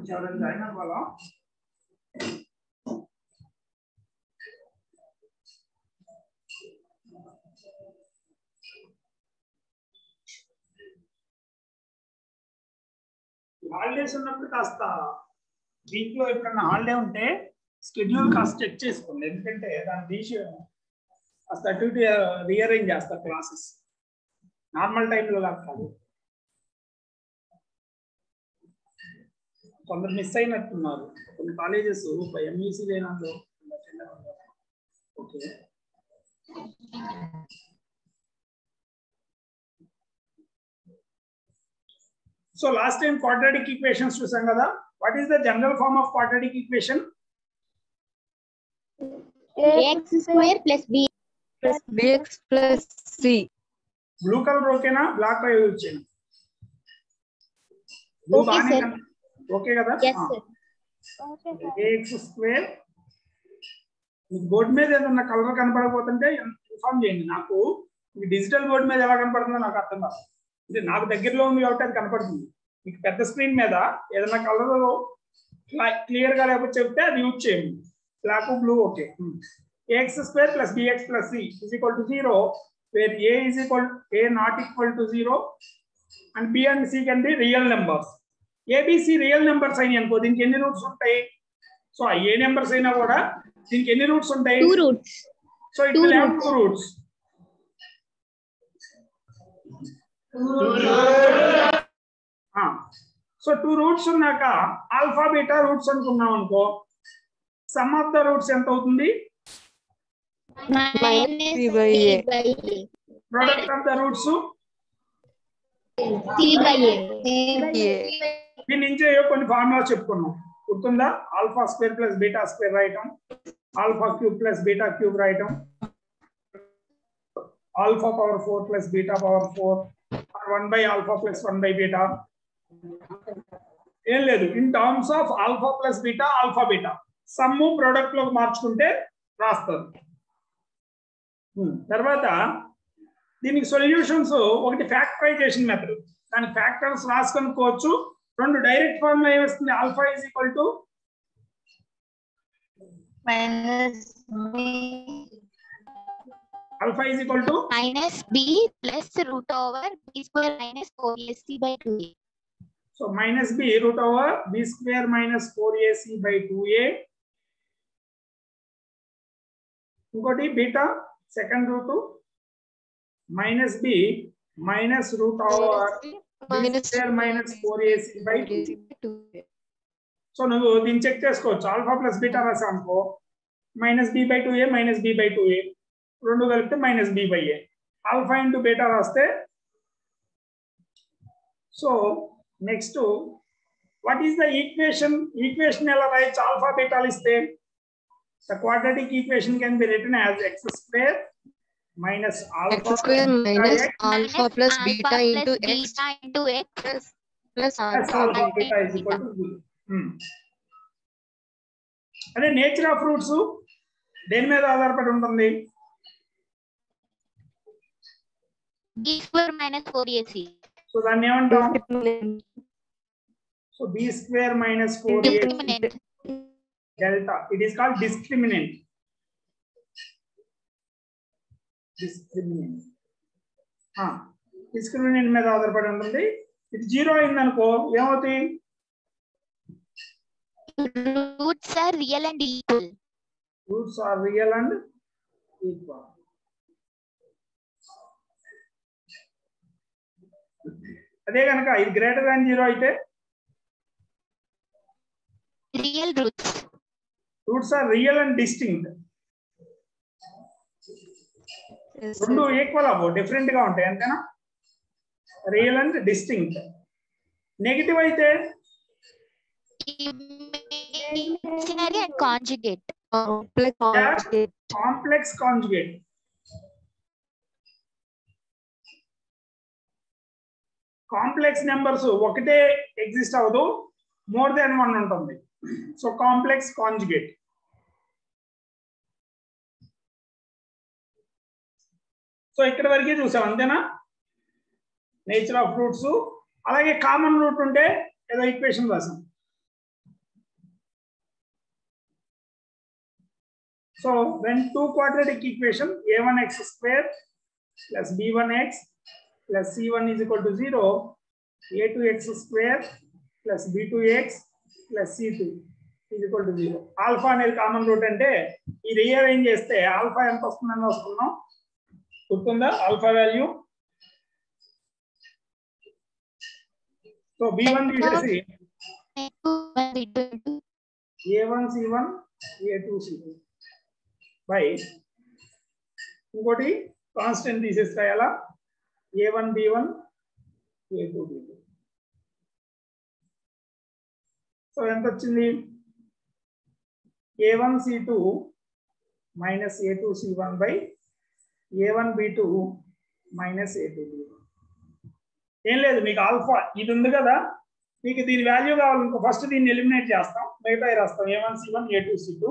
ఎవరైనా జాయిన్ అవ్వాలా హాలిడేస్ ఉన్నప్పుడు కాస్త వీక్ లో ఎప్పుడన్నా హాలిడే ఉంటే స్కెడ్యూల్ కాస్త చెక్ చేసుకోండి ఎందుకంటే దాని తీసి కాస్త అటు ఇటు రీఅరేంజ్ చేస్తారు క్లాసెస్ నార్మల్ టైంలో లాగా కాదు కొందరు మిస్ అయినట్టున్నారు కొన్ని కాలేజెస్ ఎంఈసీ లేనందు okay so last time quadratic equations చూసాం కదా what is the general form of quadratic equation x square plus b bx plus c blue colour ఓకేనా బ్లాక్ యూజ్ చేయండి Blue Okay, బాగానే sir. కన్- okay కదా yes sir A X square మీకు board మీద ఏదన్నా కలర్ కనపడకపోతుంటే ఇన్ఫార్మ్ చేయండి నాకు మీకు డిజిటల్ బోర్డు మీద ఎలా కనపడుతుందో నాకు అర్థం కాదు అంటే నాకు దగ్గరలో ఉంది కాబట్టి అది కనపడుతుంది మీకు పెద్ద స్క్రీన్ మీద ఏదన్నా కలర్ క్లియర్ గా లేకపోతే చెప్తే అది యూజ్ చేయండి black blue okay A X square plus bx plus C is equal to zero where A is equal A not equal to zero and B and C can be real numbers A B C real numbers అయినాయి అనుకో దీనికి ఎన్ని roots ఉంటాయి so ఆ ఏ numbers అయినా కూడా దీనికి ఎన్ని రూట్స్ ఉంటాయి two roots so it two will have roots. Two roots so two roots ఉన్నాక ఆల్ఫా బీటా రూట్స్ అనుకున్నాం అనుకో సమ్ ఆఫ్ ద రూట్స్ ఎంత అవుతుంది minus C by A. c by a product of the roots c by a A. దీని నుంచి ఏవో కొన్ని formula చెప్పుకున్నాం గుర్తుందా alpha square plus beta square రాయటం alpha cube plus beta cube రాయటం alpha power four plus beta power four one by alpha plus one by beta ఏం లేదు in terms of alpha plus beta alpha beta sum product లోకి మార్చుకుంటే రాస్తారు Hmm. తర్వాత దీనికి solutions ఒకటి factorization method దాని ఫ్యాక్టర్స్ రాసుకొనుకోవచ్చు రెండు డైరెక్ట్ ఫార్మ్ ఏమొస్తుంది alpha is equal to minus b alpha is equal to minus b plus root over b square minus 4ac by 2a so minus B root over B square minus four AC by two A ఇంకోటి beta second root minus B minus root over minus square minus four AC by two AC by 2A. So నువ్వు దీన్ని check చేసుకోవచ్చు alpha plus beta రాసా అనుకో minus B by two A minus B by two A రెండు కలిపితే minus B by A alpha into beta రాస్తే so next what is the equation equation ఎలా రాయొచ్చు ఆల్ఫా బీటాలు ఇస్తే the quadratic equation can be written as X square minus x ఆల్ఫా square minus minus alpha plus alpha beta plus into x beta into x plus plus plus alpha alpha beta. Beta is equal to అదే nature of roots దేని మీద ఆధారపడి ఉంటుంది b square minus 4ac so దాన్ని ఏమంటాం Discriminant. So B square minus four discriminant delta it is called discriminant discriminant discriminant మీద ఆధారపడి ఉంటుంది ఇది జీరో అయిందనుకో ఏమవుతాయి roots are real and equal roots are real and equal అదే కనుక ఇది గ్రేటర్ దాన్ జీరో అయితే real roots roots are real and distinct Yes, రెండు sir. ఈక్వల్ అవ్వ డిఫరెంట్ గా ఉంటాయి అంతేనా రియల్ అండ్ డిస్టింక్ట్ నెగిటివ్ అయితే imaginary and conjugate Complex conjugate. Complex conjugate complex numbers ఒకటే ఎగ్జిస్ట్ అవ్వదు మోర్ దాన్ వన్ ఉంటుంది సో కాంప్లెక్స్ కాంజుగేట్ సో ఇక్కడ వరకే చూసాం అంతేనా నేచర్ ఆఫ్ రూట్స్ అలాగే కామన్ రూట్ ఉంటే ఏదో ఈక్వేషన్ రాసాం So when two quadratic equation a1x square plus b1x plus c1 is equal to 0, a2x square plus b2x plus c2 is equal to 0. Alpha అనేది common root అంటే ఈ rearrange చేస్తే ఆల్ఫా ఎంత వస్తుందని వస్తున్నాం గుర్తుందా alpha value so B one తీసేసి A one C one A two C two by ఇంకోటి కాన్స్టెంట్ తీసేసి రాయాలా A one B one A two B two so ఎంత వచ్చింది A one C two minus A two C one by A one B two minus A two B one ఏం లేదు మీకు alpha ఇది ఉంది కదా మీకు దీని వాల్యూ కావాలనుకో ఫస్ట్ దీన్ని ఎలిమినేట్ చేస్తాం మిగతా రాస్తాం a one C one A two C two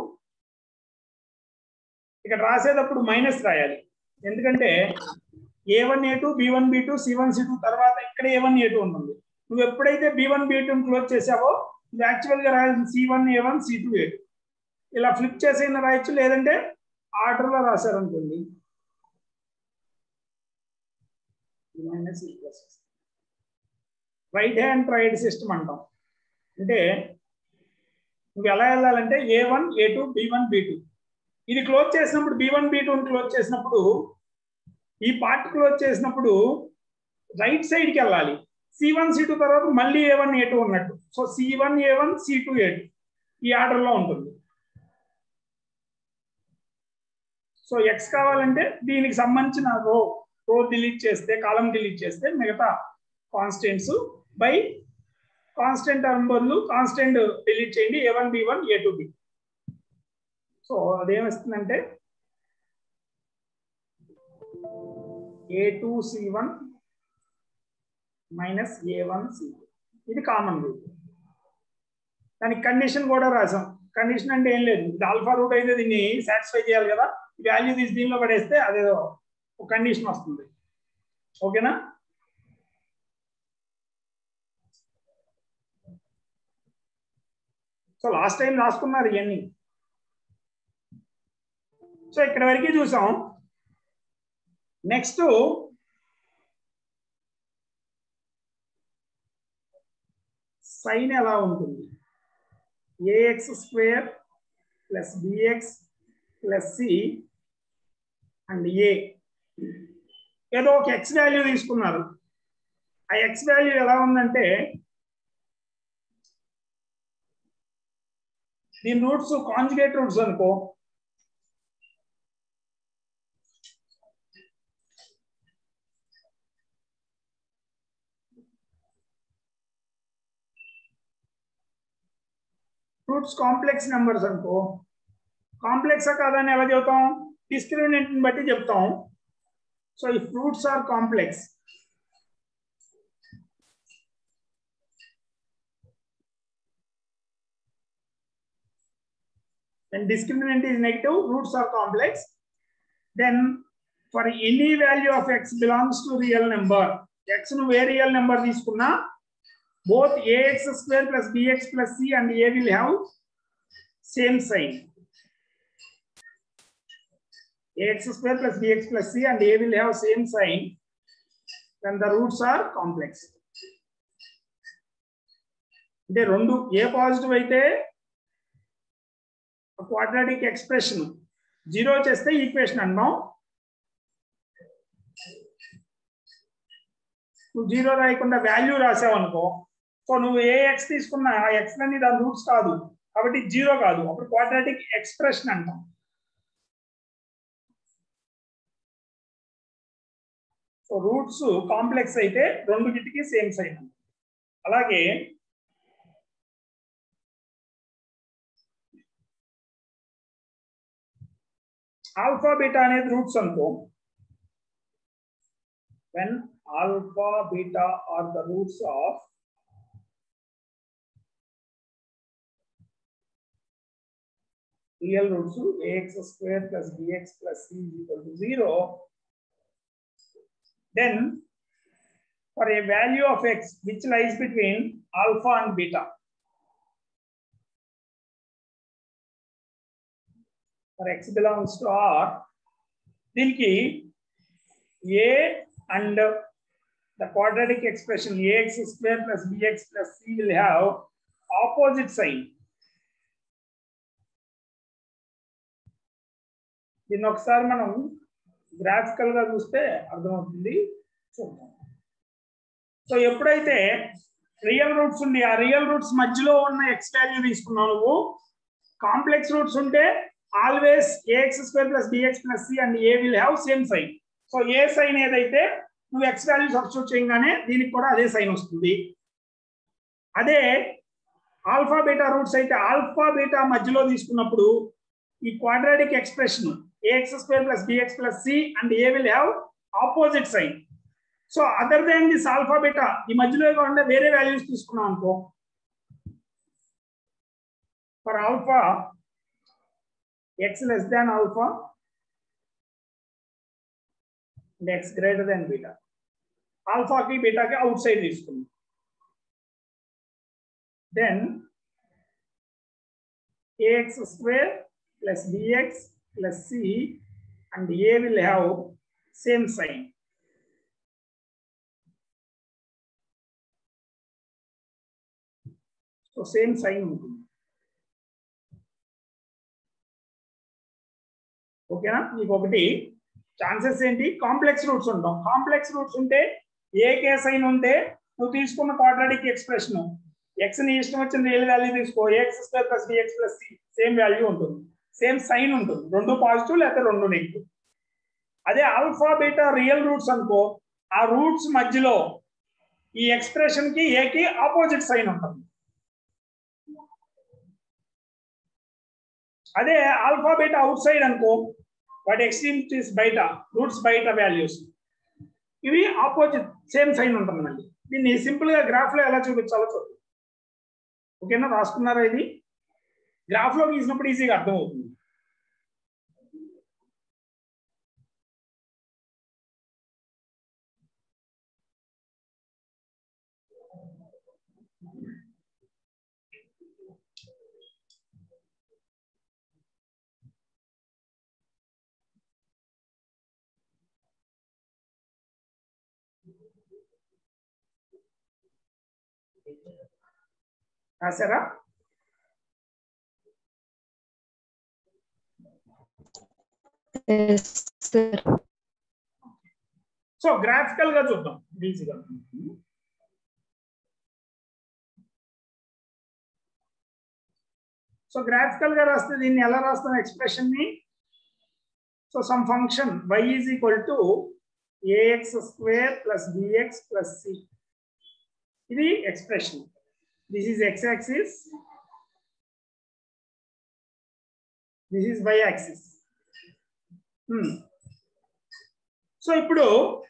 ఇక్కడ రాసేటప్పుడు మైనస్ రాయాలి ఎందుకంటే a one A two B one B two C one C two తర్వాత ఇక్కడ ఏ వన్ ఏ టూ ఉంటుంది నువ్వు ఎప్పుడైతే b one B two close చేసావో ఇది యాక్చువల్ గా రాయాల్సిన c one a one C two a two ఇలా ఫ్లిప్ చేసైనా రాయొచ్చు లేదంటే ఆర్డర్ లో రాశారనుకోండి minus plus right hand triad system అంటాం అంటే నువ్వు ఎలా వెళ్ళాలంటే a one A two B one B two ఇది క్లోజ్ చేసినప్పుడు b one B two close చేసినప్పుడు ఈ పార్ట్ క్లోజ్ చేసినప్పుడు రైట్ సైడ్కి వెళ్ళాలి సి వన్ సి టూ తర్వాత మళ్ళీ ఏ వన్ ఏ టూ ఉన్నట్టు so c one a one C two a two ఈ ఆర్డర్లో ఉంటుంది సో ఎక్స్ కావాలంటే దీనికి సంబంధించిన రో రో డిలీట్ చేస్తే కాలం డిలీట్ చేస్తే మిగతా కాన్స్టెంట్స్ బై కాన్స్టెంట్ టర్మ్ బదులు కాన్స్టెంట్ డిలీట్ చేయండి a one B one A two b so అదేమిస్తుందంటే a two C one minus a one c ఇది కామన్ రూట్ దానికి కండిషన్ కూడా రాసాం కండిషన్ అంటే ఏం లేదు ఇది ఆల్ఫా రూట్ అయితే దీన్ని సాటిస్ఫై చేయాలి కదా వాల్యూ తీసి దీనిలో పడేస్తే అదేదో ఒక కండిషన్ వస్తుంది ఓకేనా సో లాస్ట్ టైం రాసుకున్నారు ఇవన్నీ సో ఇక్కడ వరకు చూసాం నెక్స్ట్ సైన్ ఎలా ఉంటుంది ax square plus bx plus c and a ఏదో ఒక ఎక్స్ వాల్యూ తీసుకున్నారు ఆ ఎక్స్ వాల్యూ ఎలా ఉందంటే దీని రూట్స్ కాంజుగేట్ రూట్స్ అనుకో రూట్స్ కాంప్లెక్స్ నెంబర్స్ అనుకో కాంప్లెక్సా కాదని ఎలా చెబుతాం డిస్క్రిమినెంట్ బట్టి చెప్తాం సో ఈ roots are complex when discriminant is negative, roots are complex, then for any value of x belongs to real number, x ను ఏ రియల్ నెంబర్ తీసుకున్నా both ax square plus bx plus c and a will have same sign. ax square plus bx plus c and a will have same sign when the roots are complex. అంటే రెండు a positive అయితే quadratic expression zero చేస్తే equation అన్నాం నువ్వు zero రాయకుండా value రాసావు అనుకో so నువ్వు ఏ ఎక్స్ తీసుకున్నా ఆ ఎక్స్ అన్ని దాని రూట్స్ కాదు కాబట్టి జీరో కాదు అప్పుడు క్వాడ్రాటిక్ ఎక్స్ప్రెషన్ అంటాం సో రూట్స్ కాంప్లెక్స్ అయితే రెండు గిటికి సేమ్ సైన్ అలాగే ఆల్ఫా బీటా అనేది రూట్స్ అనుకో when alpha beta are the roots of real roots ax square plus bx plus c is equal to 0 then for a value of x which lies between alpha and beta for x belongs to R దీనికి a and the quadratic expression ax square plus bx plus c will have opposite sign. దీన్ని ఒకసారి మనం graphical గా చూస్తే అర్థమవుతుంది చూద్దాం so ఎప్పుడైతే real roots ఉండి ఆ రియల్ రూట్స్ మధ్యలో ఉన్న ఎక్స్ వాల్యూ తీసుకున్నావు నువ్వు కాంప్లెక్స్ రూట్స్ ఉంటే always ax square plus bx plus c and a will have same sign so a sign ఏదైతే నువ్వు ఎక్స్ వాల్యూ సబ్స్టిట్యూట్ చేయగానే దీనికి కూడా అదే సైన్ వస్తుంది అదే ఆల్ఫా బీటా రూట్స్ అయితే ఆల్ఫా బీటా మధ్యలో తీసుకున్నప్పుడు ఈ quadratic expression ax square plus bx plus c and a will have opposite sign so other than this alpha beta ఈ మధ్యలో ఉండే వేరే వాల్యూస్ తీసుకున్నాం అనుకో for alpha x less than alpha and x greater than beta ఆల్ఫాకి బీటాకి outside తీసుకుందాం then ax square plus bx plus c and a will have same sign so same sign ఉంటుంది ఓకేనా మీకు ఒకటి ఛాన్సెస్ ఏంటి కాంప్లెక్స్ రూట్స్ ఉంటాం complex roots ఉంటే ఏ కే సైన్ ఉంటే నువ్వు తీసుకున్న క్వాడ్రాటిక్ ఎక్స్ప్రెషన్ ఎక్స్ ని ఇష్టం వచ్చిన రియల్ వాల్యూ తీసుకో x square plus bx plus c same value ఉంటుంది సేమ్ సైన్ ఉంటుంది రెండు పాజిటివ్ లేకపోతే రెండు నెగిటివ్ అదే ఆల్ఫా బీటా రియల్ రూట్స్ అనుకో ఆ రూట్స్ మధ్యలో ఈ ఎక్స్ప్రెషన్ కి ఏకి ఆపోజిట్ సైన్ ఉంటుంది అదే ఆల్ఫా బీటా అవుట్ సైడ్ అనుకో వాటి ఎక్స్ట్రీమ్స్ బయట రూట్స్ బయట వాల్యూస్ ఇవి ఆపోజిట్ సేమ్ సైన్ ఉంటుంది మళ్ళీ దీన్ని సింపుల్ గా గ్రాఫ్ లో ఎలా చూపించాలో చూద్దాం ఓకేనా రాసుకున్నారా ఇది గ్రాఫ్ లో గీసినప్పుడు ఈజీగా అర్థమవుతుంది రాశారా Yes, sir. సో గ్రాఫికల్ గా చూద్దాం ఈజీగా సో గ్రాఫికల్ గా రాస్తే దీన్ని ఎలా రాస్తాం ఎక్స్ప్రెషన్ ని so some function y is equal to AX square plus bx plus c ఇది expression this is x axis this is y axis so ఇప్పుడు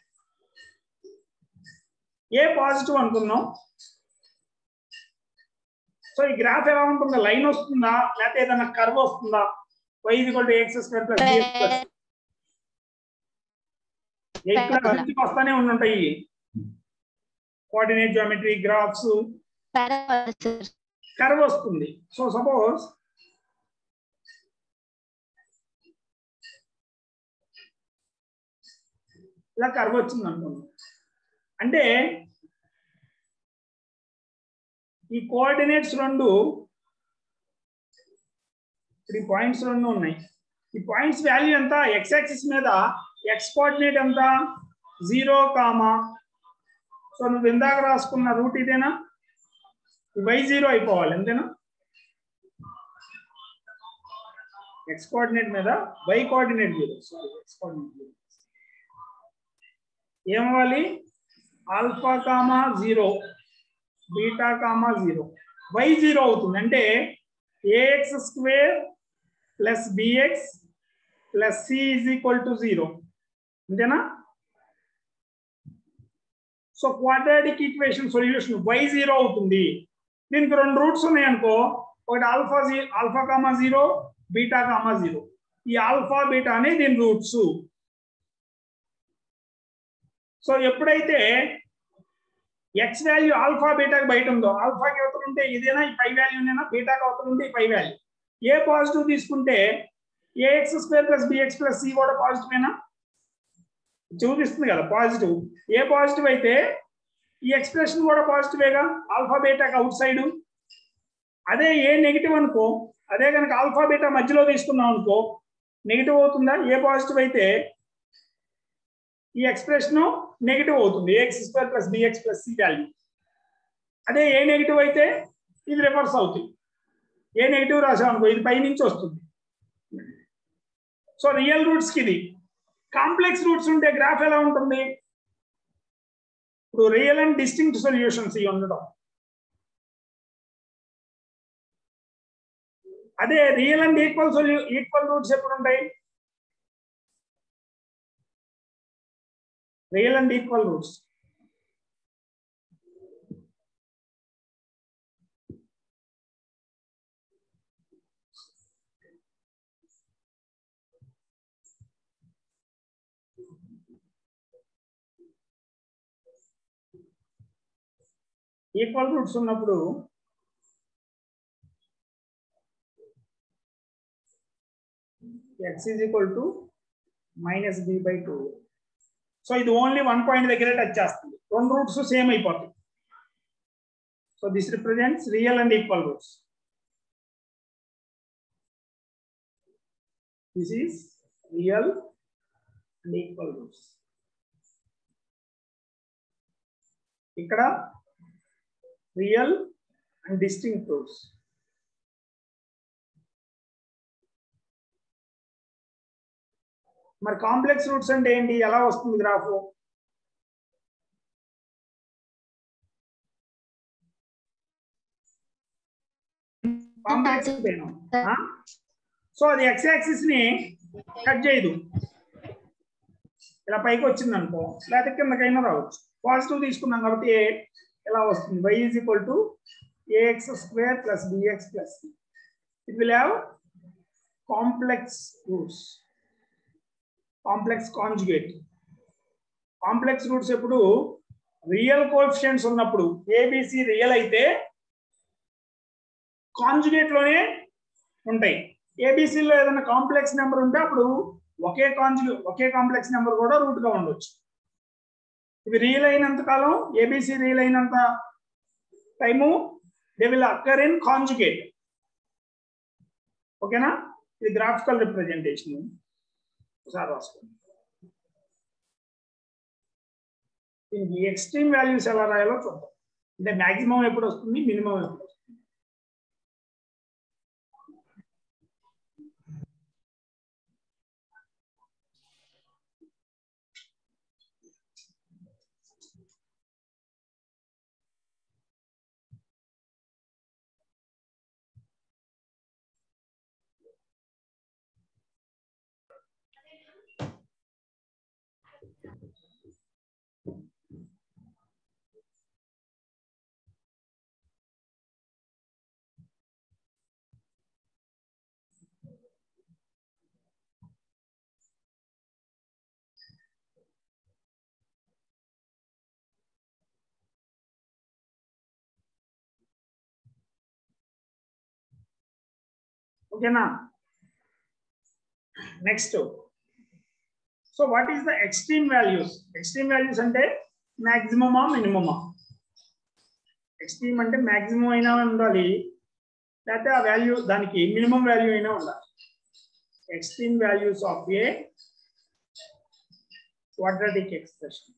ఏ పాజిటివ్ అనుకున్నాం సో ఈ గ్రాఫ్ ఎలా ఉంటుందా లైన్ వస్తుందా లేకపోతే ఏదైనా కర్వ్ వస్తుందా y equal to x square plus plus eight నుంచి వస్తానే ఉండుంటాయి coordinate geometry graphs sir curve వస్తుంది సో సపోజ్ ఇలా కర్వ్ వచ్చింది అనుకోండి అంటే ఈ కోఆర్డినేట్స్ రెండు త్రీ పాయింట్స్ రెండు ఉన్నాయి ఈ పాయింట్స్ వాల్యూ ఎంత ఎక్స్ యాక్సిస్ మీద ఎక్స్ కోఆర్డినేట్ ఎంత జీరో కామా సో నువ్వు ఇందాక రాసుకున్న రూట్ ఇదేనా వై జీరో అయిపోవాలి అంతేనా ఎక్స్ కోఆర్డినేట్ మీద y coordinate zero sorry x coordinate zero ఏమవ్వాలి alpha comma zero beta comma zero y zero అవుతుంది అంటే ax square plus bx plus c is equal to zero అంతేనా so quadratic equation solution y zero అవుతుంది దీనికి రెండు roots ఉన్నాయనుకో ఒకటి alpha G alpha comma zero beta comma zero ఈ alpha beta అనే దీని రూట్స్ సో ఎప్పుడైతే ఎక్స్ వాల్యూ ఆల్ఫా బీటాకి బయట ఉందో ఆల్ఫాకి అవతల ఉంటే ఇదేనా ఈ పై వాల్యూనేనా బీటాకి అవతల ఉంటే ఈ పై వాల్యూ ఏ పాజిటివ్ తీసుకుంటే ax square plus bx plus c కూడా పాజిటివేనా చూపిస్తుంది కదా పాజిటివ్ ఏ పాజిటివ్ అయితే ఈ ఎక్స్ప్రెషన్ కూడా పాజిటివేగా ఆల్ఫా బీటాకి అవుట్ సైడ్ అదే ఏ నెగిటివ్ అనుకో అదే కనుక ఆల్ఫా బీటా మధ్యలో తీసుకున్నాం అనుకో నెగిటివ్ అవుతుందా ఏ పాజిటివ్ అయితే ఈ ఎక్స్ప్రెషన్ నెగిటివ్ అవుతుంది ax square plus bx plus c value అదే ఏ నెగిటివ్ అయితే ఇది రివర్స్ అవుతుంది ఏ నెగిటివ్ రాసాం అనుకో ఇది పైనుంచి వస్తుంది సో రియల్ రూట్స్కి ఇది కాంప్లెక్స్ రూట్స్ ఉంటే గ్రాఫ్ ఎలా ఉంటుంది ఇప్పుడు రియల్ అండ్ డిస్టింక్ట్ సొల్యూషన్స్ ఇవి ఉండడం అదే రియల్ అండ్ ఈక్వల్ సొల్యూ ఈక్వల్ రూట్స్ ఎప్పుడు ఉంటాయి real and equal roots equal roots ఉన్నప్పుడు x is equal to minus b by 2 so ఇది ఓన్లీ వన్ పాయింట్ దగ్గరే టచ్ చేస్తుంది రెండు రూట్స్ సేమ్ అయిపోతాయి so this represents real and equal roots this is real and equal roots ఇక్కడ real and distinct roots మరి complex roots అంటే ఏంటి ఎలా వస్తుంది గ్రాఫ్ కాంప్లెక్స్ సో అది ఎక్స్ యాక్సిస్ ని కట్ చేయదు ఇలా పైకి వచ్చింది అనుకో లేకపోతే కిందకైనా రావచ్చు పాజిటివ్ తీసుకున్నాం కాబట్టి ఏ ఎలా వస్తుంది y is equal to AX square plus bx plus it will have complex roots complex conjugate complex roots ఎప్పుడు రియల్ కోఎఫిషియంట్స్ ఉన్నప్పుడు ఏబిసి రియల్ అయితే కాంజుగేట్ లోనే ఉంటాయి ఏబిసిలో ఏదైనా కాంప్లెక్స్ నెంబర్ ఉంటే అప్పుడు ఒకే కాంజు ఒకే కాంప్లెక్స్ నెంబర్ కూడా రూట్ గా ఉండొచ్చు ఇవి రియల్ అయినంత కాలం ఏబిసి రియల్ అయినంత time they will occur in conjugate ఓకేనా ఇది గ్రాఫికల్ రిప్రజెంటేషన్ ఒకసారి రాసుకోండి దీనికి ఎక్స్ట్రీమ్ వాల్యూస్ ఎలా రాయాలో చూద్దాం అంటే మాక్సిమం ఎప్పుడు వస్తుంది మినిమం ఎప్పుడు వస్తుంది ఓకేనా next so what is the extreme values extreme values అంటే మాక్సిమమా మినిమమా ఎక్స్ట్రీమ్ అంటే మాక్సిమం అయినా ఉండాలి లేకపోతే ఆ వాల్యూ దానికి మినిమం వాల్యూ అయినా ఉండాలి extreme values of a quadratic expression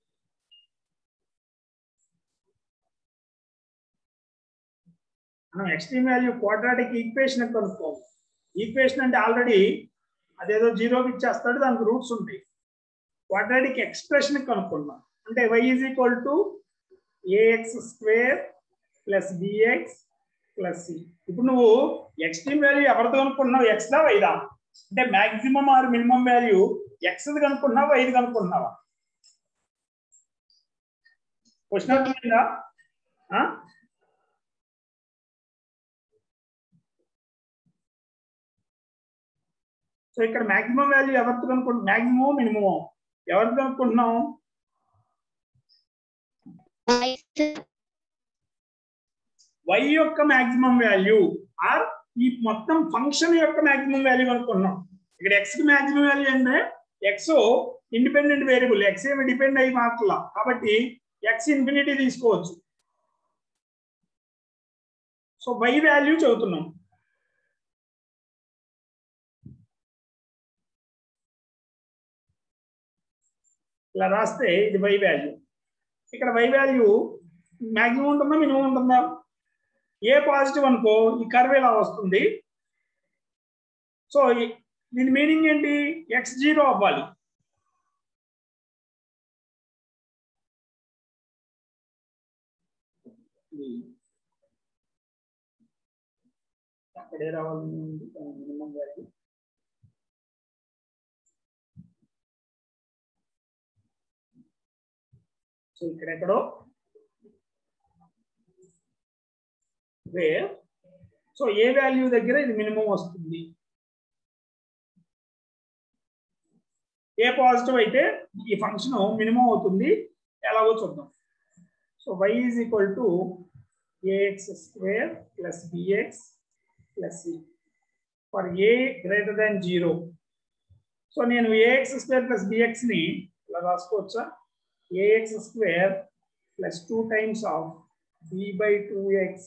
మనం ఎక్స్ట్రీమ్ వాల్యూ క్వాడ్రాటిక్ ఈక్వేషన్ కనుక్కోవాలి ఈక్వేషన్ అంటే ఆల్రెడీ అదేదో జీరోకి ఇచ్చేస్తాడు దానికి రూట్స్ ఉంటాయి క్వాడ్రాటిక్ ఎక్స్ప్రెషన్ కనుక్కున్నాం అంటే y is equal to AX square plus bx plus c ఇప్పుడు నువ్వు ఎక్స్ట్రీమ్ వాల్యూ ఎవరితో కనుక్కున్నావు ఎక్స్ దా వైదా అంటే maximum or minimum value x కనుక్కున్నావా ఐదు కనుక్కున్నావా క్వశ్చన్ అర్థమైందా ఆ? సో ఇక్కడ మాక్సిమం వాల్యూ ఎవరితో కనుక్కుంటున్నాం మాక్సిమం మినిమం ఎవరితో కనుక్కుంటున్నాం y యొక్క మాక్సిమం వాల్యూ ఆర్ ఈ మొత్తం ఫంక్షన్ యొక్క మాక్సిమం వాల్యూ అనుకున్నాం ఇక్కడ ఎక్స్ కి మాక్సిమం వాల్యూ అంటే ఎక్స్ ఇండిపెండెంట్ వేరియబుల్ ఎక్స్ ఏమి డిపెండ్ అయ్యి మాట్లా కాబట్టి ఎక్స్ ఇన్ఫినిటీ తీసుకోవచ్చు సో వై వాల్యూ చదువుతున్నాం ఇలా రాస్తే ఇది వై వాల్యూ ఇక్కడ వై వాల్యూ మ్యాక్సిమం ఉంటుందా మినిమం ఉంటుందా ఏ పాజిటివ్ అనుకో ఈ కర్వ్ ఇలా వస్తుంది సో ఈ- దీని మీనింగ్ ఏంటి ఎక్స్ జీరో అవ్వాలి ఇది అక్కడే రావాలి మినిమం వాల్యూ సో ఇక్కడెక్కడో వేర్ సో ఏ వాల్యూ దగ్గర ఇది మినిమం వస్తుంది ఏ పాజిటివ్ అయితే ఈ ఫంక్షన్ మినిమం అవుతుంది ఎలాగో చూద్దాం so y is equal to AX square plus bx plus c for a greater than zero so నేను ఏఎక్స్ స్క్వేర్ ప్లస్ బిఎక్స్ ని ఇలా రాసుకోవచ్చా ax square plus two times of b by two x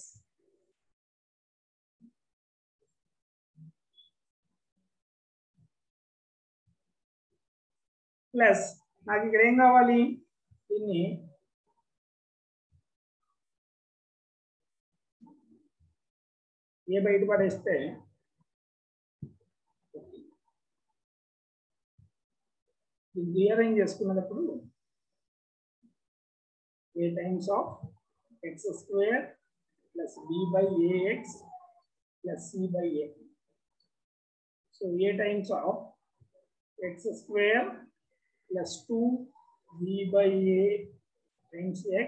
plus నాకు ఇక్కడ ఏం కావాలి దీన్ని ఏ బయట పడేస్తే రీఅరేంజ్ చేసుకున్నప్పుడు a times of x square plus b by ax plus c by a so a times of x square plus 2 b by a times x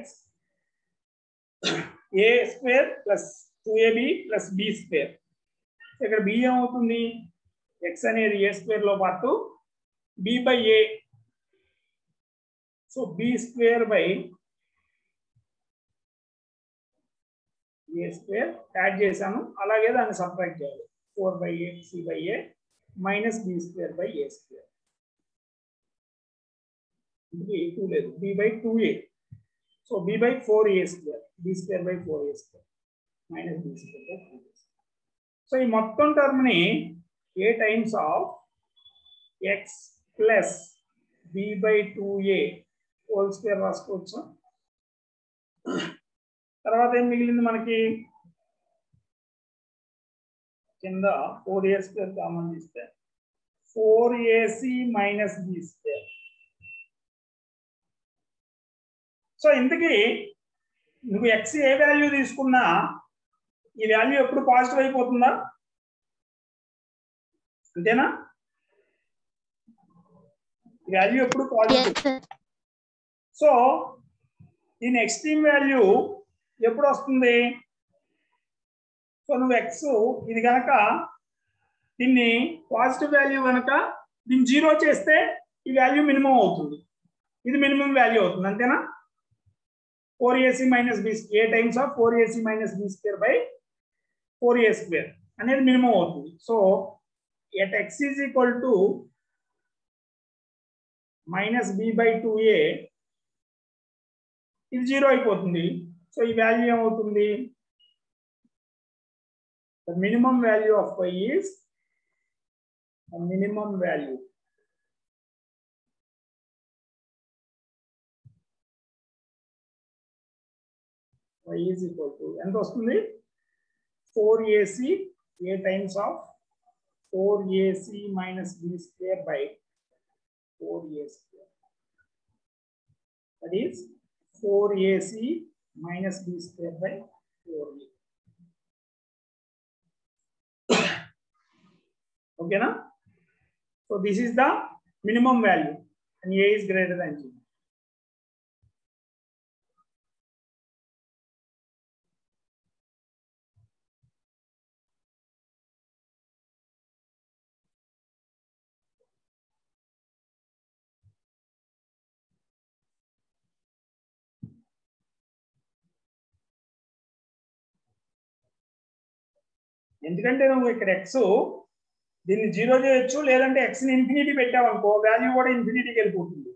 a square plus 2ab plus b square ఇక్కడ b ఏమవుతుంది x అనేది a square లో పాటు b by a so b square by a square add చేశాను అలాగే దాన్ని subtract చేయాలి four by a c by a minus b square by a square ఇది టూ లేదు b by two a so b by four a square b square by four a square minus b square by four a so ఈ మొత్తం term ని a times of x plus b by two a whole square రాసుకోవచ్చు తర్వాత ఏం మిగిలింది మనకి కింద four a square common తీస్తే four a c minus b square so ఇంతకీ నువ్వు ఎక్స్ ఏ వాల్యూ తీసుకున్నా ఈ వాల్యూ ఎప్పుడు పాజిటివ్ అయిపోతుందా అంతేనా ఈ వాల్యూ ఎప్పుడు పాజిటివ్ Yes, sir. సో దీని ఎక్స్ట్రీమ్ వాల్యూ ఎప్పుడు వస్తుంది సో నువ్వు ఎక్స్ ఇది కనుక దీన్ని పాజిటివ్ వాల్యూ కనుక దీన్ని జీరో చేస్తే ఈ వాల్యూ మినిమం అవుతుంది ఇది మినిమం వాల్యూ అవుతుంది అంతేనా four a c minus b a times of four a c minus b square by four a square అనేది మినిమం అవుతుంది so at x is equal to minus B by two a ఇది zero అయిపోతుంది so ఈ value ఏమవుతుంది the minimum value of y is minimum value y is equal to ఎంత వస్తుంది four a c a times of four a c minus b square by four a square that is four a c minus b square by four a ఓకేనా so this is the minimum value and a is greater than జీ ఎందుకంటే నువ్వు ఇక్కడ X దీన్ని zero చేయొచ్చు లేదంటే X ని infinity పెట్టావు అనుకో వాల్యూ కూడా ఇన్ఫినిటీకి వెళ్ళిపోతుంది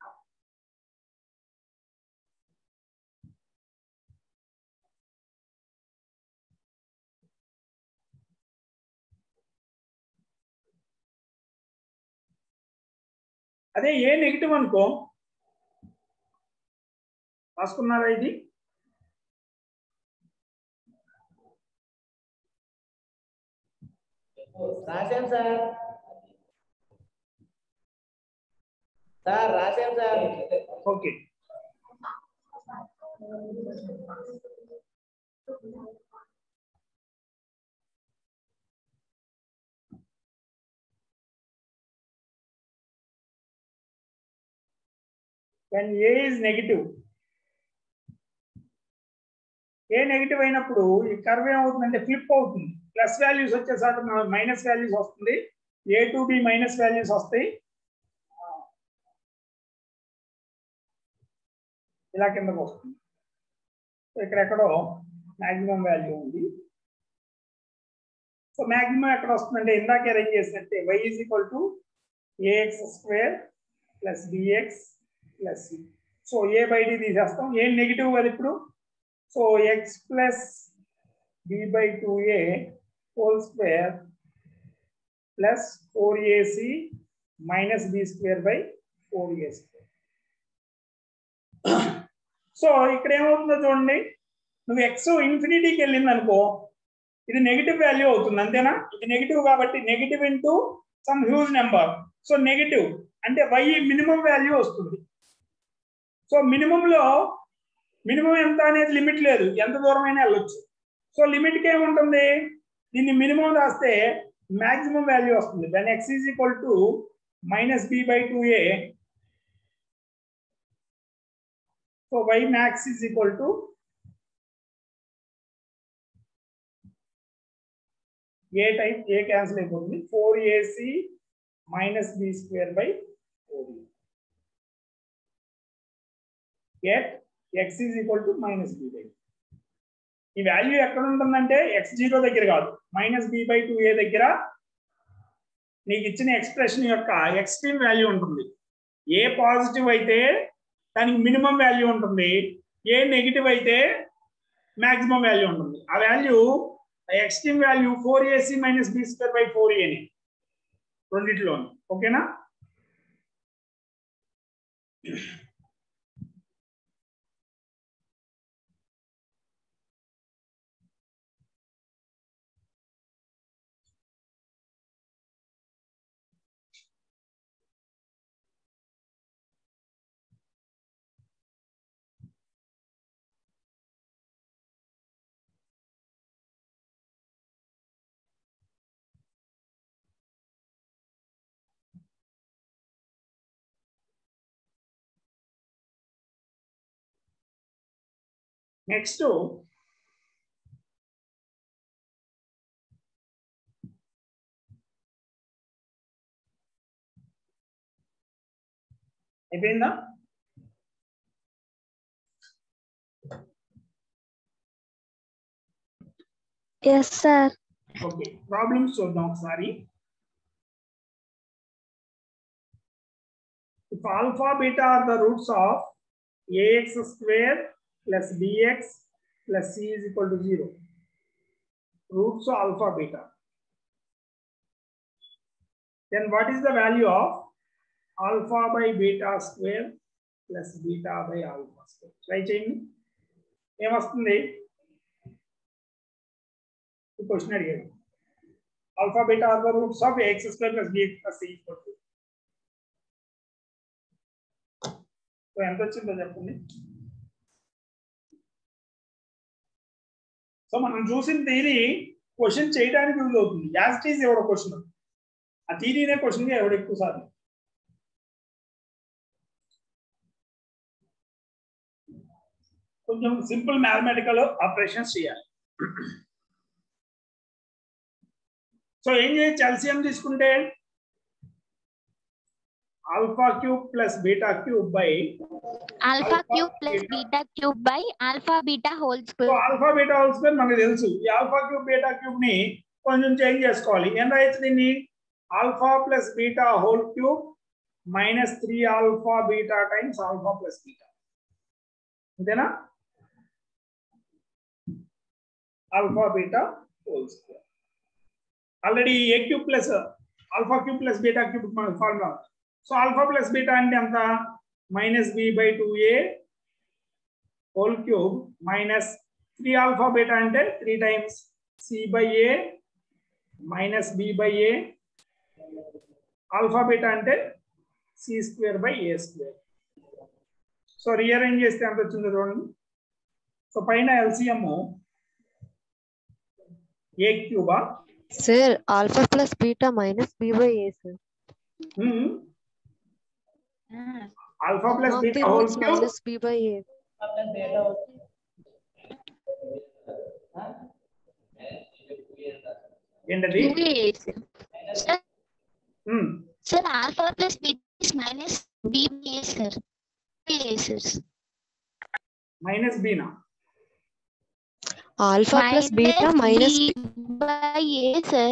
అదే ఏ నెగిటివ్ అనుకో రాసుకున్నారా ఇది రాశాం సార్ సార్ రాశాం sir okay when a is negative a negative అయినప్పుడు ఈ కర్వ్ ఏమవుతుందంటే ఫ్లిప్ అవుతుంది ప్లస్ వాల్యూస్ వచ్చేసరికి మైనస్ వాల్యూస్ వస్తుంది a to b minus values వస్తాయి ఇలా కిందకు వస్తుంది సో ఇక్కడ ఎక్కడో మాక్సిమం వాల్యూ ఉంది సో మాక్సిమం ఎక్కడ వస్తుందంటే ఇందాక అరేంజ్ చేసినట్టే y is equal to AX square plus bx plus c so a by d తీసేస్తాం ఏ నెగిటివ్ కదా ఇప్పుడు so X plus b by two a whole square plus four a c minus b square by four a square so ఇక్కడ ఏమవుతుందో చూడండి నువ్వు X ఇన్ఫినిటీకి వెళ్ళింది అనుకో ఇది నెగిటివ్ వాల్యూ అవుతుంది అంతేనా ఇది నెగిటివ్ కాబట్టి negative into some huge number so negative అంటే వై మినిమం వాల్యూ వస్తుంది సో మినిమం లో మినిమం ఎంత అనేది లిమిట్ లేదు ఎంత దూరమైనా వెళ్ళొచ్చు సో లిమిట్ కి ఏముంటుంది దీన్ని మినిమం రాస్తే మాక్సిమం వాల్యూ వస్తుంది then x is equal to minus B by two a so y max is equal to a type a cancel అయిపోతుంది four a c minus b square by four get x is equal to minus B by ఈ value ఎక్కడ ఉంటుందంటే x zero దగ్గర కాదు minus B by two a దగ్గర నీకు ఇచ్చిన expression యొక్క ఎక్స్ట్రీమ్ వాల్యూ ఉంటుంది ఏ పాజిటివ్ అయితే దానికి మినిమం వాల్యూ ఉంటుంది ఏ నెగిటివ్ అయితే మాక్సిమం వాల్యూ ఉంటుంది ఆ value extreme value four a c minus b square by four ఏని రెండిట్లో ఓకేనా నెక్స్ట్ అయిపోయిందా ఎస్ సార్ ఓకే ప్రాబ్లమ్స్ చూద్దాం ఒకసారి if alpha beta are the roots of ax square plus bx plus c is equal to 0 roots of alpha beta then what is the value of alpha by beta square plus beta by alpha square try చేయండి ఏమొస్తుంది ఈ question అడిగాడు alpha beta are the roots of x square plus bx plus c equal to so ఎంత వచ్చిందో చెప్పండి so మనం చూసిన theory question చేయడానికి యూజ్ అవుతుంది యాజ్ ఈజ్ ఎవడో క్వశ్చన్ ఆ థీరీనే క్వశ్చన్ ఎవడు ఎక్కువ సార్లు కొంచెం సింపుల్ మ్యాథమెటికల్ ఆపరేషన్స్ చేయాలి సో ఏం చేయొచ్చు ఎల్సిఎం తీసుకుంటే alpha cube plus beta cube by alpha Alpha, cube plus beta. beta cube by alpha beta whole so square. Alpha beta whole square మనకు తెలుసు ఈ ఆల్ఫా క్యూబ్ బీటా క్యూబ్ ని కొంచెం change చేసుకోవాలి ఏం రాయొచ్చు దీన్ని alpha plus beta whole cube minus three alpha beta times alpha plus beta అంతేనా alpha beta whole square already a cube plus alpha cube plus beta cube మనకు formula so alpha plus beta అంటే ఎంత minus B by two a whole cube minus three alpha beta అంటే three times c by a minus B by A alpha beta అంటే c square by a square so rearrange చేస్తే ఎంత వచ్చిందో చూడండి so పైన LCM a క్యూబా sir alpha plus beta minus B by a sir alpha plus Among the beta whole roots cube minus b by a. Plus beta ఏంటది Sir, um, sir, alpha plus beta is minus b by a, sir. A, sir. Minus బీనా Alpha plus beta minus b b. by a, sir.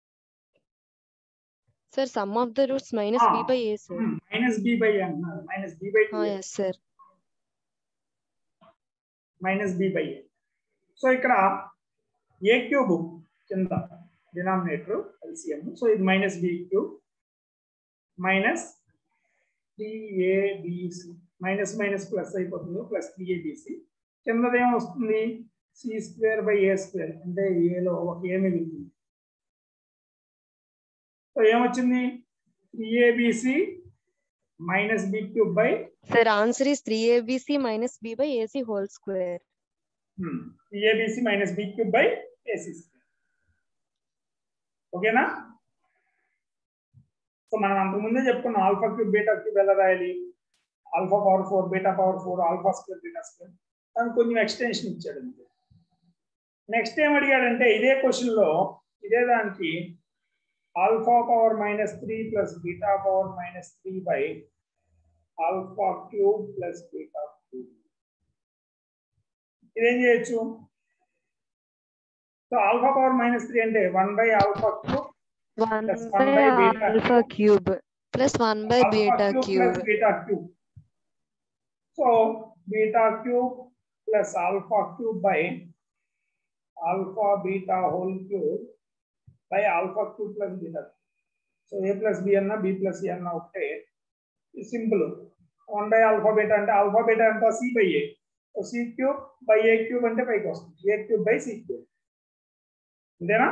Sir, sum of the roots minus b Ah. by a, sir. Minus B by అంటున్నారు minus B by Oh, yes, sir. Minus B by a so ఇక్కడ a cube కింద denominator LCM so ఇది minus b cube minus three a b c minus minus plus అయిపోతుంది plus three a b c కిందది ఏం వస్తుంది c square by a square అంటే ఏలో ఒక ఏ మిగులుతుంది సో ఏమొచ్చింది three a b c minus b cube by Sir, answer is 3abc minus b by ac whole square. A b c minus b cube by a c ఓకేనా so మనం అంతకుముందే చెప్పుకున్నాం ఆల్ఫా క్యూబ్ బీటా క్యూబ్ ఎలా రాయాలి alpha power four beta power four alpha square beta square దానికి కొంచెం extension ఇచ్చాడు అంతే నెక్స్ట్ ఏం అడిగాడంటే ఇదే క్వశ్చన్ లో ఇదే దానికి alpha power minus three plus beta power minus three by alpha cube plus beta cube ఇదేం చేయొచ్చు so alpha power minus three అంటే one by alpha cube 1 Plus by 1 by beta alpha cube plus 1 by beta cube. beta cube. So beta cube plus alpha cube by alpha beta whole cube by alpha cube plus beta. So a plus b అన్న b plus c అన్న ఒకటే simple one by alpha beta అంటే alpha beta అంతా c by a so c cube by a cube అంటే పైకి వస్తుంది a cube by c cube అంతేనా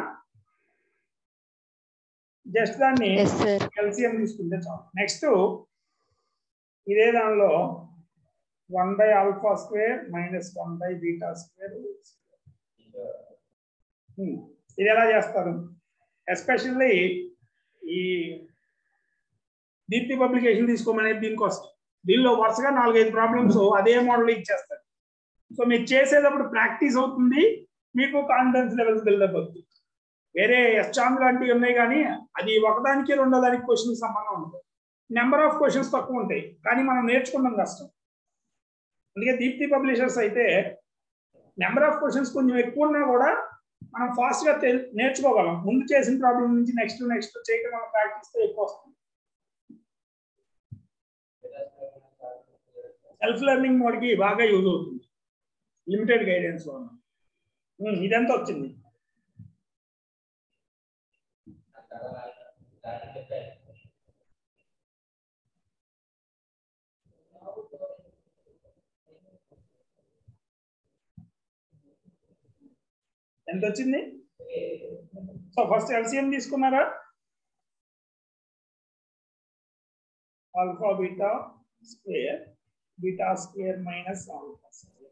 just దాన్ని Yes, sir. ఎల్సిఎం తీసుకుంటే చాలు నెక్స్ట్ ఇదే దానిలో one by alpha square minus one by beta square ఇది ఎలా చేస్తారు ఎస్పెషల్లీ ఈ దీప్తి పబ్లికేషన్ తీసుకోమనేది దీనికోసం దీనిలో వరుసగా నాలుగైదు ప్రాబ్లమ్స్ అదే మోడల్ ఇచ్చేస్తారు సో మీరు చేసేటప్పుడు ప్రాక్టీస్ అవుతుంది మీకు కాన్ఫిడెన్స్ లెవెల్స్ బిల్డప్ అవుతుంది వేరే ఎస్చామ్ లాంటివి ఉన్నాయి కానీ అది ఒకదానికి రెండో దానికి క్వశ్చన్ సంబంధం ఉండదు నెంబర్ ఆఫ్ క్వశ్చన్స్ తక్కువ ఉంటాయి కానీ మనం నేర్చుకోవడం కష్టం అందుకే దీప్తి పబ్లిషర్స్ అయితే నెంబర్ ఆఫ్ క్వశ్చన్స్ కొంచెం ఎక్కువ ఉన్నా కూడా మనం ఫాస్ట్ గా తెల్- నేర్చుకోగలం ముందు చేసిన ప్రాబ్లం నుంచి నెక్స్ట్ నెక్స్ట్ చేయడం వల్ల ప్రాక్టీస్ తో ఎక్కువ వస్తుంది సెల్ఫ్ లెర్నింగ్ మోడ్ కి బాగా యూజ్ అవుతుంది లిమిటెడ్ గైడెన్స్ లో ఉన్నాం. ఉమ్, ఇదంతా వచ్చింది ఎంత వచ్చింది సో ఫస్ట్ ఎల్సిఎం తీసుకున్నారా alpha beta square beta square minus alpha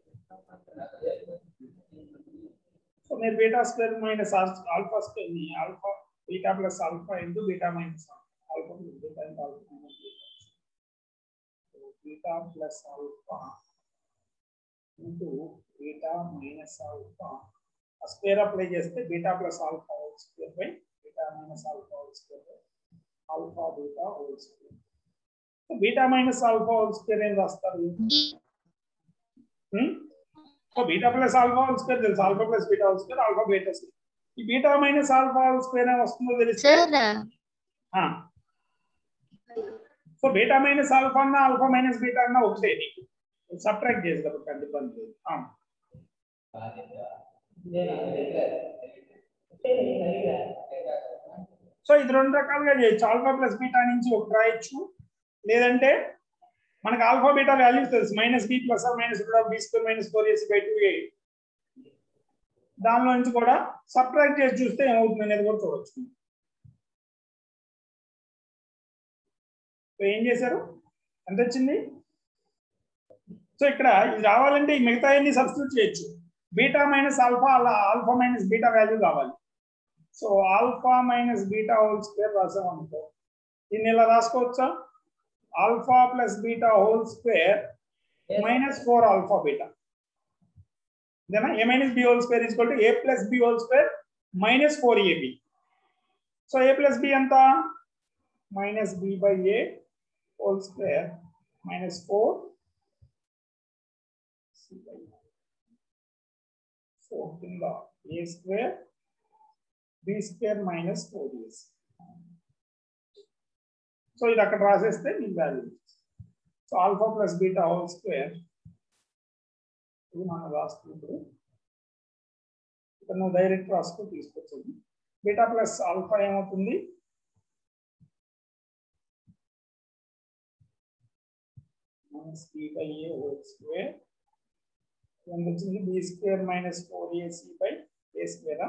so మీరు beta square minus alpha square ని alpha beta plus alpha into beta minus alpha beta into alpha beta plus alpha into beta minus alpha ఆ square apply చేస్తే beta plus alpha whole square by beta minus alpha whole square by alpha beta whole square beta minus alpha whole square ఏం రాస్తారు so beta plus alpha whole square తెలుసు alpha plus beta whole square alpha beta square ఈ beta minus alpha square అని వస్తుందో తెలిస్తే sir so beta minus alpha అన్న alpha minus beta అన్న ఒకటే నీకు సబ్ట్రాక్ట్ చేసి కాబట్టి అంత ఇబ్బంది లేదు ఆ. సో ఇది రెండు రకాలుగా చేయొచ్చు ఆల్ఫా ప్లస్ బీటా నుంచి ఒకటి రాయొచ్చు లేదంటే మనకు ఆల్ఫా బీటా వాల్యూ తెలుసు minus b plus or minus కూడా b square minus four AC by two a దానిలో నుంచి కూడా సబ్ట్రాక్ట్ చేసి చూస్తే ఏమవుతుంది అనేది కూడా చూడొచ్చు సో ఏం చేశారు ఎంత వచ్చింది సో ఇక్కడ ఇది రావాలంటే ఈ మిగతా అన్ని సబ్స్టిట్యూట్ చేయొచ్చు బీటా మైనస్ ఆల్ఫా అలా ఆల్ఫా మైనస్ బీటా వాల్యూ కావాలి so alpha minus beta whole square రాసాం అనుకో దీన్ని ఇలా రాసుకోవచ్చా alpha plus beta whole square minus four alpha beta ఇదేనా a minus b whole square equal to a plus b whole square minus four a b so a plus b ఎంత minus B by a whole square minus four four కింద a square b square minus four ace so ఇది అక్కడ రాసేస్తే మీకు value so alpha plus beta whole square ఇది మనం రాసుకున్నప్పుడు ఇక్కడ నువ్వు డైరెక్ట్ రాసుకుని తీసుకొచ్చింది బీటా ప్లస్ ఆల్ఫా ఏమవుతుంది minus B by a whole square ఎంత వచ్చింది b square minus four AC by a స్క్వేరా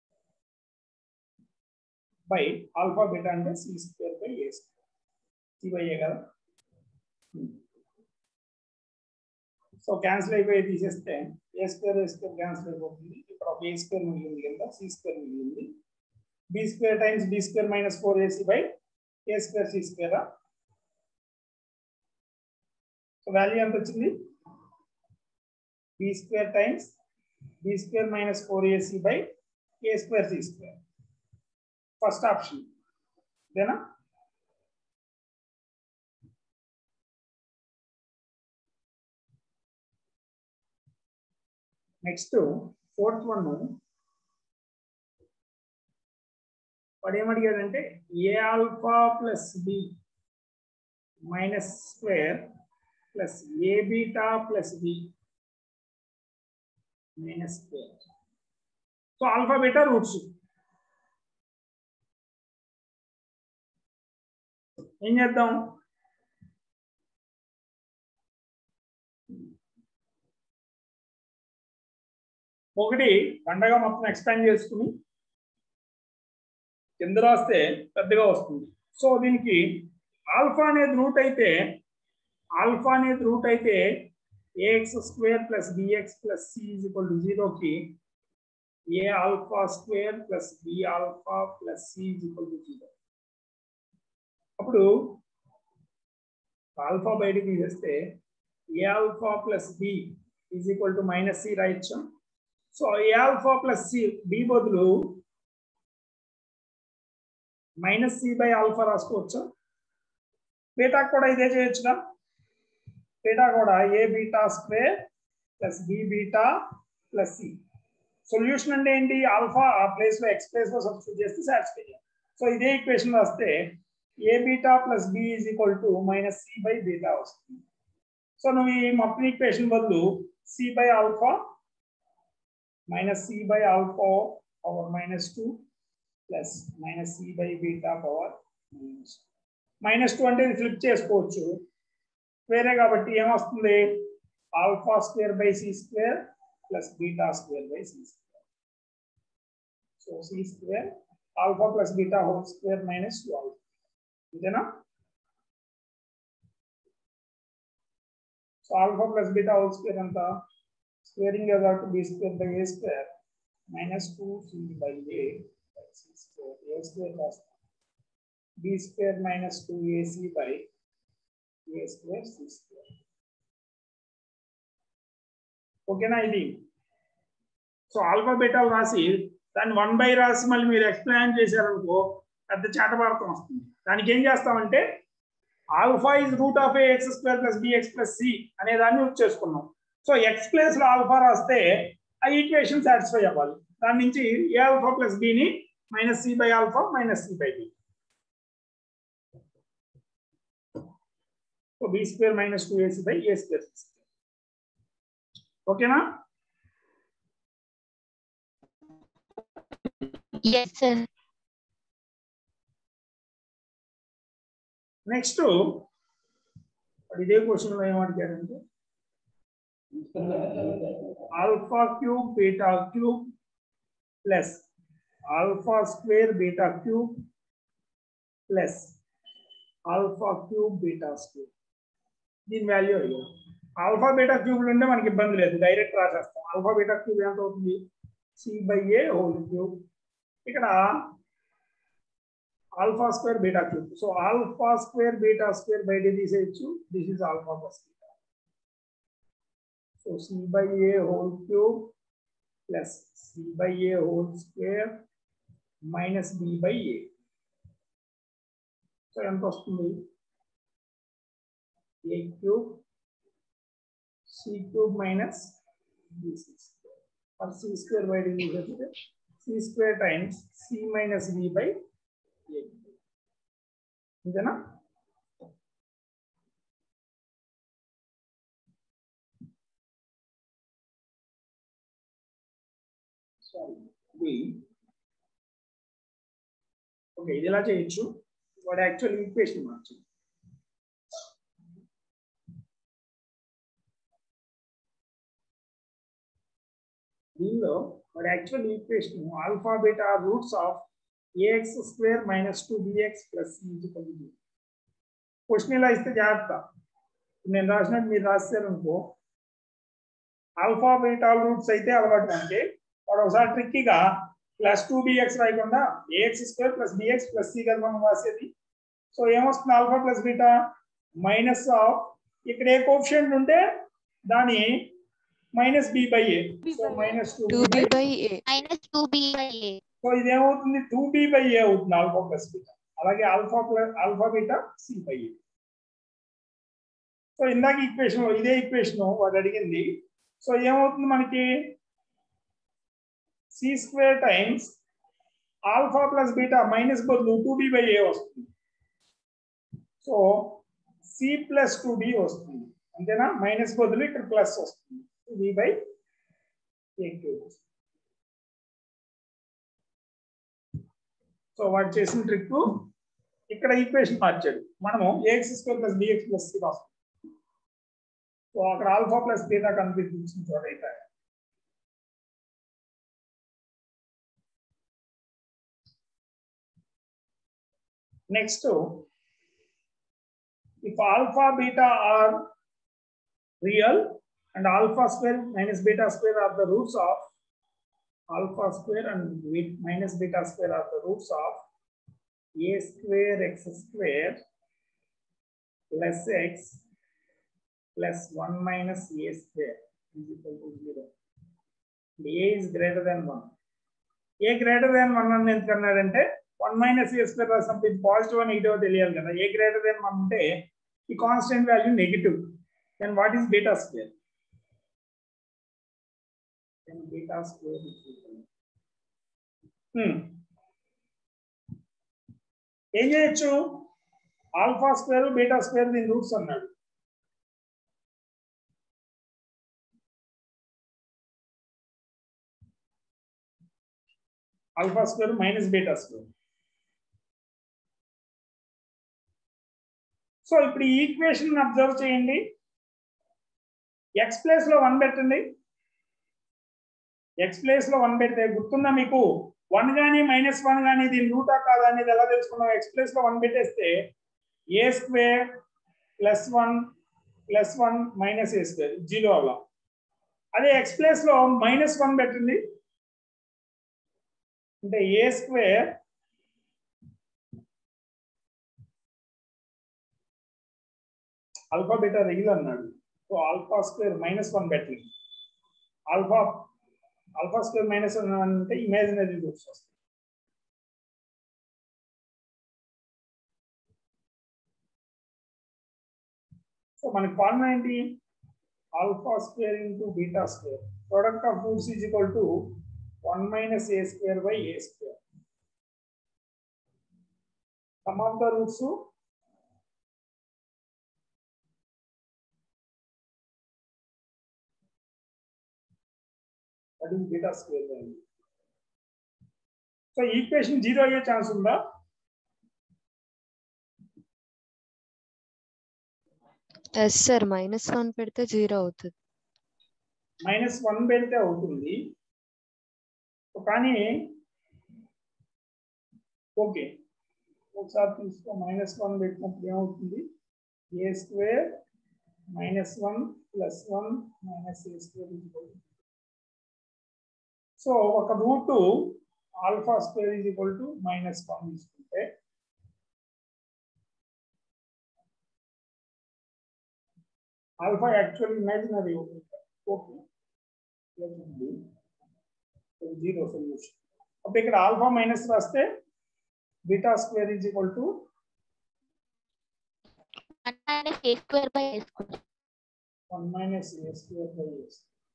బై ఆల్ఫా బీటా అంటే c square by a square c by a కదా సో క్యాన్సిల్ అయిపోయి తీసేస్తే a square a square cancel అయిపోతుంది ఇక్కడ ఒక ఏ స్క్వేర్ మిగిలింది కింద సి స్క్వేర్ మిగిలింది b square times b square minus four AC by a square c స్క్వేరా సో వాల్యూ ఎంత వచ్చింది b square times b square minus four AC by a square c square first option ఇదేనా next fourth one వాడు ఏమడిగాడంటే a alpha plus b minus square plus a beta plus b minus square so alpha beta roots ఏం చేద్దాం ఒకటి పండగ మొత్తం expand చేసుకుని కింద రాస్తే పెద్దగా వస్తుంది సో దీనికి ఆల్ఫా అనేది రూట్ అయితే ఆల్ఫా అనేది రూట్ అయితే a x square plus bx plus c equal to జీరోకి a alpha square plus b alpha plus c equal to zero అప్పుడు ఆల్ఫా బయటికి తీసేస్తే a alpha plus b is equal to minus c రాయొచ్చు so a alpha plus c b బదులు minus c by alpha రాసుకోవచ్చు beta కూడా ఇదే చేయొచ్చుగా beta కూడా a beta square plus b beta plus c solution అంటే ఏంటి ఆల్ఫా ఆ ప్లేస్ లో ఎక్స్ ప్లేస్ లో సబ్స్టిట్యూట్ చేస్తే సాటిస్ఫై సో ఇదే ఈక్వేషన్ రాస్తే a beta plus b is equal to minus c by beta వస్తుంది సో నువ్వు ఈ మొత్తం ఈక్వేషన్ బదులు c by alpha minus c by alpha power minus two plus minus c by beta power minus minus two అంటే ఇది flip చేసుకోవచ్చు వేరే కాబట్టి ఏమొస్తుంది alpha square by c square plus beta square by c square so c square alpha plus beta whole square minus two alpha అంతేనా so alpha plus beta whole square ఎంత squaring కాబట్టి b square by a square minus two c by a c square a square రాస్తాం b square minus two a c by a square c square ఓకేనా ఇది so alpha బీటాలు రాసి దాన్ని one by రాసి మళ్ళీ మీరు ఎక్స్ప్లెయిన్ చేశారనుకో పెద్ద చాటభారతం వస్తుంది దానికి ఏం చేస్తామంటే alpha is root of a x square plus bx plus c అనే దాన్ని యూజ్ చేసుకున్నాం సో ఎక్స్ ప్లేస్ లో ఆల్ఫా రాస్తే ఆ ఈక్వేషన్ సాటిస్ఫై అవ్వాలి దాని నుంచి ఏ ఆల్ఫా ప్లస్ బిని minus c by alpha minus c by b so B square minus two a c by a square ఓకేనా yes sir నెక్స్ట్ ఇదే క్వశ్చన్ లో ఏమడిగారంటే alpha cube beta cube plus alpha square beta cube plus alpha cube beta square దీని value అయ్యా alpha beta క్యూబ్లు ఉంటే మనకి ఇబ్బంది లేదు డైరెక్ట్ రాసేస్తాం ఆల్ఫా బీటా క్యూబ్ ఎంత అవుతుంది c by a whole cube ఇక్కడ alpha square beta cube so alpha square beta square బయట తీసేయచ్చు this is alpha plus beta so c by a whole cube plus c by a whole square minus B by a so ఎంత వస్తుంది a cube c cube minus b six or c square by d is equal to c square times c minus b by a. ఇంతేనా sorry okay ఇది ఎలా చేయొచ్చు వాడు actual equation మార్చు దీనిలో వాడి actual equation alpha beta roots of a x square minus two b x plus question ఇలా ఇస్తే జాగ్రత్త నేను రాసినట్టు మీరు రాశారనుకో ఆల్ఫా బీటా రూట్స్ అయితే అలవాటు అంటే వాడు ఒకసారి ట్రిక్కీగా ప్లస్ టూ బిఎక్స్ రాయకుండా a x square plus bx plus c కదా మనం రాసేది సో ఏమొస్తుంది alpha plus beta minus of ఇక్కడ ఏ కోఫిషియంట్ ఉంటే దాని minus B by a so minus two two b by a minus 2b by a so ఇదేమవుతుంది two b by a అవుతుంది alpha plus beta అలాగే alpha plus alpha beta c by a so ఇందాక equation ఇదే equation వాడు అడిగింది so ఏమవుతుంది మనకి c square times alpha plus beta minus బదులు టూ బి బై ఏ వస్తుంది so c plus two b వస్తుంది అంతేనా మైనస్ బదులు ఇక్కడ ప్లస్ వస్తుంది two b by a cube so వాడు చేసిన ట్రిక్ ఇక్కడ ఈక్వేషన్ మార్చాడు మనము a x square plus bx plus c రాస్తాం సో అక్కడ ఆల్ఫా ప్లస్ బీటా కనిపించిన చోట అయితే next if alpha beta are real and alpha square minus beta square are the roots of alpha square and beta minus beta square are the roots of a square x square plus x plus 1 minus a square is equal to 0. And a is greater than 1. a greater than 1 అని ఎందుకన్నాడంటే one minus a square రాసినప్పుడు ఇది positive అని negative తెలియాలి కదా ఏ greater than one అంటే ఈ constant value negative then what is beta square then beta square ఏం చేయొచ్చు ఆల్ఫా స్క్వేర్ బీటా స్క్వేర్ దీని రూట్స్ అన్నాడు alpha square minus beta square so ఇప్పుడు ఈ ఈక్వేషన్ అబ్జర్వ్ చేయండి ఎక్స్ ప్లేస్ లో వన్ పెట్టండి ఎక్స్ ప్లేస్ లో వన్ పెడితే గుర్తుందా మీకు వన్ కానీ మైనస్ వన్ కానీ దీని రూటా కాదా అనేది ఎలా తెలుసుకున్నాం ఎక్స్ ప్లేస్ లో వన్ పెట్టేస్తే a square plus one plus one minus a square zero అలా అదే ఎక్స్ ప్లేస్ లో మైనస్ వన్ పెట్టండి అంటే a square alpha beta real అన్నాడు so alpha square minus one పెట్టండి alpha alpha square minus one అంటే ఇమాజినరీ రూట్స్ వస్తాయి so మనకి ఫార్ములా ఏంటి alpha square into beta square product of roots is equal to one minus a square by a square sum of the roots that is beta square by so equation zero అయ్యే chance ఉందా yes sir minus one పెడితే zero అవుతుంది minus one పెడితే అవుతుంది కానీ okay ఒకసారి తీసుకో minus one పెట్టినప్పుడు ఏమవుతుంది a square minus one plus one minus a square so ఒక root alpha square is equal to minus one తీసుకుంటే alpha actual imaginary okay zero solution అప్పుడు ఇక్కడ ఆల్ఫా మైనస్ రాస్తే beta square is equal to one minus a square by a square one minus a square by a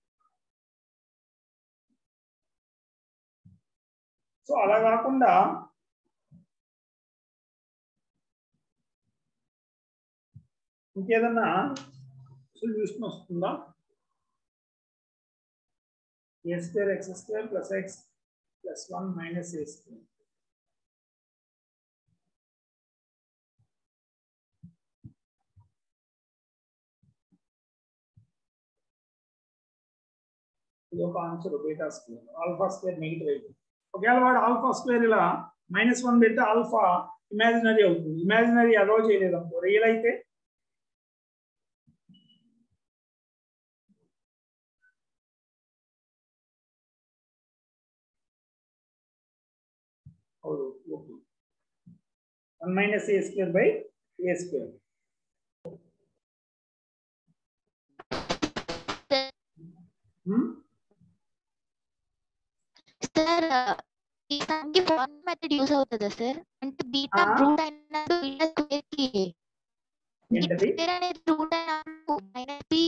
so అలా కాకుండా ఇంకేదన్నా solution వస్తుందా a square x square plus x plus one minus a square ఇది ఒక answer beta square alpha square negative అయిపోయింది ఒకవేళ వాడు alpha square ఇలా మైనస్ వన్ పెడితే ఆల్ఫా ఇమాజినరీ అవుతుంది ఇమాజినరీ అలో చేయలేదు అనుకో రియల్ అయితే అవును okay one minus a square by a square sir ఈ సమ్ కి ఫార్మ్ మెథడ్ యూస్ అవుతుందా సార్ అంటే బీటా ఆ. రూట్ అయినప్పుడు బీటా స్క్వేర్ కి ఏంటది స్క్వేర్ అనేది రూట్ అయినప్పుడు minus b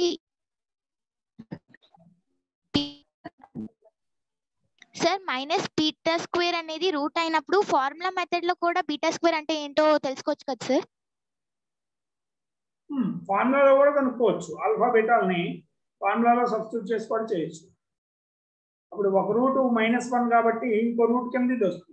sir minus beta square అనేది రూట్ అయినప్పుడు ఫార్ములా మెథడ్ లో కూడా బీటా స్క్వేర్ అంటే ఏంటో తెలుసుకోవచ్చు కదా సార్ ఫార్ములాలో కూడా కనుక్కోవచ్చు ఆల్ఫా బీటాల్ని ఫార్ములాలో సబ్స్టిట్యూట్ చేసి కూడా చేయొచ్చు అప్పుడు ఒక రూట్ మైనస్ వన్ కాబట్టి ఇంకో రూట్ కింద ఇది వస్తుంది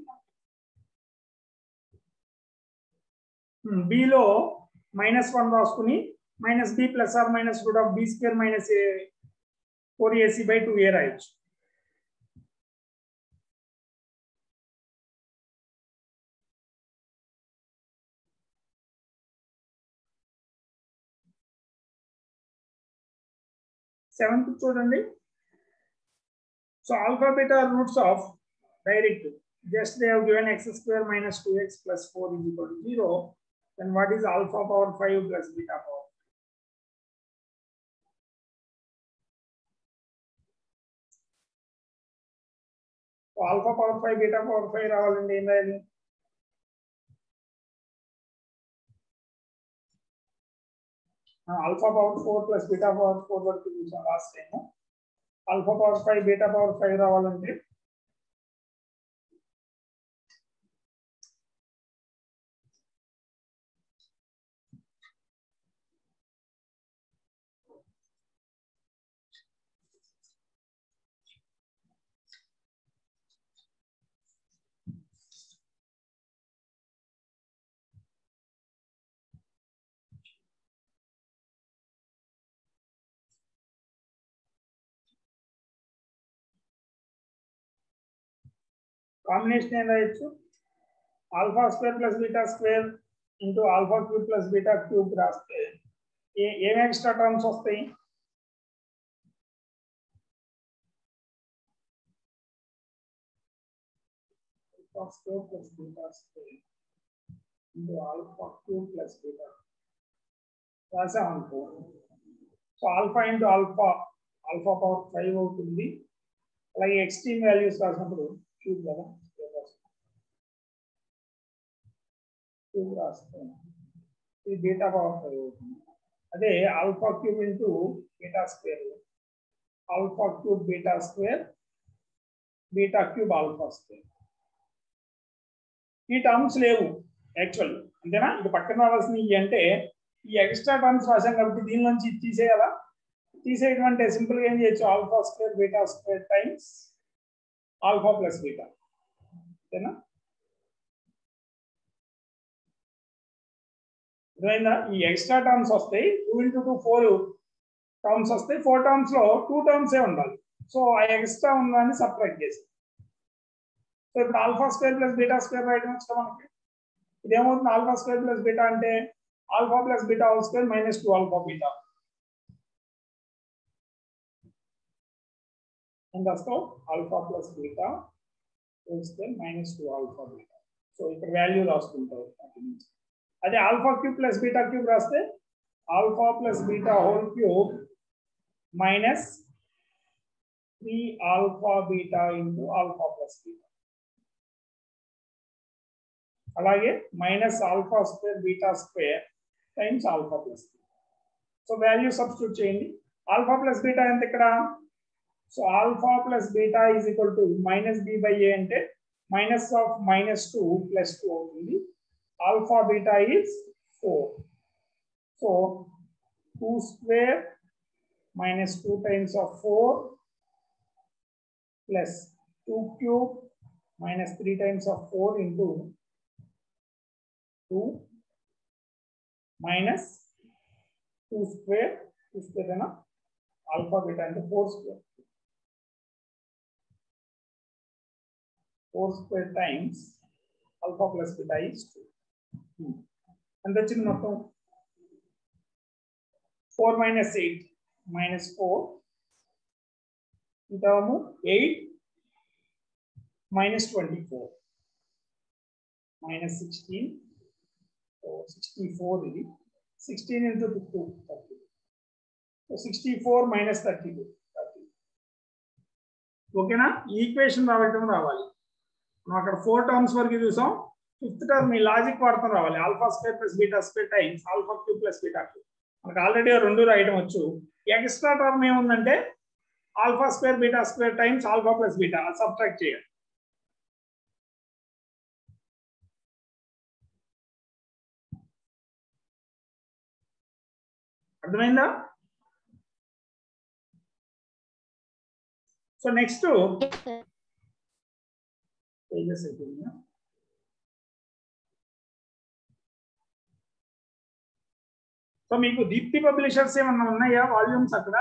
బిలో మైనస్ వన్ రాసుకుని minus b plus or minus root of b square minus a four AC by two a రాయొచ్చు సెవెంత్ చూడండి so alpha beta roots of direct just they have given x square minus 2x plus 4 is equal to 0 then what is alpha power 5 plus beta power so alpha power 5 beta power 5 రావాలండి ఏం రాయాలి alpha power four plus beta power four వరకు చూసాం last time alpha power five beta power five రావాలంటే combination ఏం రాయొచ్చు alpha square plus beta square into alpha cube plus beta cube రాస్తే ఏ ఏం ఎక్స్ట్రా టర్మ్స్ వస్తాయి alpha square plus beta square into alpha cube plus beta రాసామనుకో so alpha into alpha alpha power five అవుతుంది అలాగే extreme values రాసినప్పుడు cube కదా cube రాస్తాం ఇది బీటా పవర్ ఫైవ్ అవుతుంది అదే alpha cube into beta square alpha cube beta square beta cube alpha square ఈ టర్మ్స్ లేవు యాక్చువల్ అంతేనా ఇది పక్కన రావాల్సిన ఇవి అంటే ఈ ఎక్స్ట్రా టర్మ్స్ రాశాం కాబట్టి దీని నుంచి ఇది తీసేయాలా తీసేయడం అంటే సింపుల్ గా ఏం చేయొచ్చు alpha square beta square times alpha plus beta ఓకేనా అర్థమైందా ఈ ఎక్స్ట్రా టర్మ్స్ వస్తాయి two into two four terms వస్తాయి ఫోర్ టర్మ్స్ లో టూ టర్మ్స్ ఏ ఉండాలి సో ఆ ఎక్స్ట్రా ఉందని సపరేట్ చేసి సో ఇప్పుడు alpha square plus beta square రాయడం వచ్చిన మనకి ఇదేమవుతుంది ఆల్ఫా స్క్వేర్ ప్లస్ బీటా అంటే alpha plus beta whole square minus two alpha beta ఎంత వస్తావు alpha plus beta whole square minus two alpha beta so ఇక్కడ వాల్యూ రాసుకుంటారు అదే alpha cube plus beta cube రాస్తే alpha plus beta whole cube minus three alpha beta into alpha plus beta అలాగే minus alpha square beta square times alpha plus so value substitute చేయండి alpha plus beta ఎంత ఇక్కడ so alpha plus beta is equal to minus B by a అంటే minus of minus two plus two అవుతుంది alpha beta is four so two square minus two times of four plus two cube minus three times of four into two minus two square two square అయినా alpha beta అంటే four square four square times alpha plus beta is two ఎంత వచ్చింది మొత్తం four minus eight minus four ఇంటాము eight minus twenty four minus sixteen sixty four ఇది sixteen into two thirty so sixty four minus thirty two thirty ఓకేనా equation రావటం రావాలి మనం అక్కడ ఫోర్ టర్మ్స్ వరకు చూసాం ఫిఫ్త్ టర్మ్ మీ లాజిక్ వాడతాం రావాలి alpha square plus beta square times alpha q plus beta q మనకు ఆల్రెడీ రెండు రాయడం వచ్చు ఎక్స్ట్రా టర్మ్ ఏముందంటే alpha square beta square times alpha plus beta subtract చేయాలి అర్థమైందా so next Yes, sir. Pages అయిపోయిందా సో మీకు దీప్తి పబ్లిషర్స్ ఏమన్నా ఉన్నాయా వాల్యూమ్స్ అక్కడ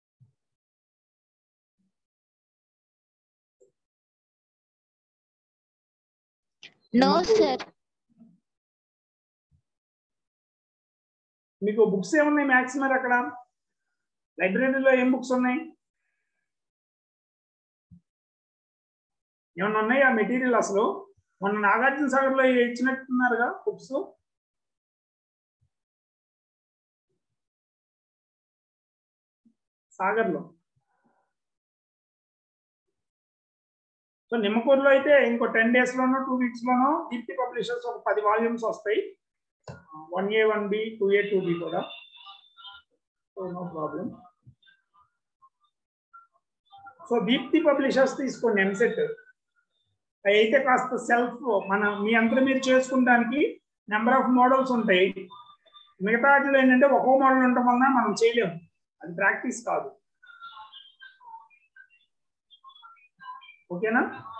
No, sir. మీకు బుక్స్ ఏమున్నాయి మ్యాథ్స్ మరి అక్కడ లైబ్రరీలో ఏం బుక్స్ ఉన్నాయి ఏమన్నా ఉన్నాయా మెటీరియల్ అసలు మొన్న నాగార్జున సాగర్ లో ఇచ్చినట్టున్నారుగా బుక్స్ సాగర్ లో సో నిమ్మకూరులో అయితే ఇంకో టెన్ డేస్ లోనో టూ వీక్స్ లోనో దీప్తి పబ్లిషర్స్ ఒక పది వాల్యూమ్స్ వస్తాయి one a one B two a two b కూడా so no problem so Deepti publishers తీసుకోండి ఎంసెట్ అయితే కాస్త సెల్ఫ్ మన మీ అంతా మీరు చేసుకుంటానికి నెంబర్ ఆఫ్ మోడల్స్ ఉంటాయి మిగతా వాటిలో ఏంటంటే ఒక్కో మోడల్ ఉండటం వలన మనం చేయలేము అది ప్రాక్టీస్ కాదు ఓకేనా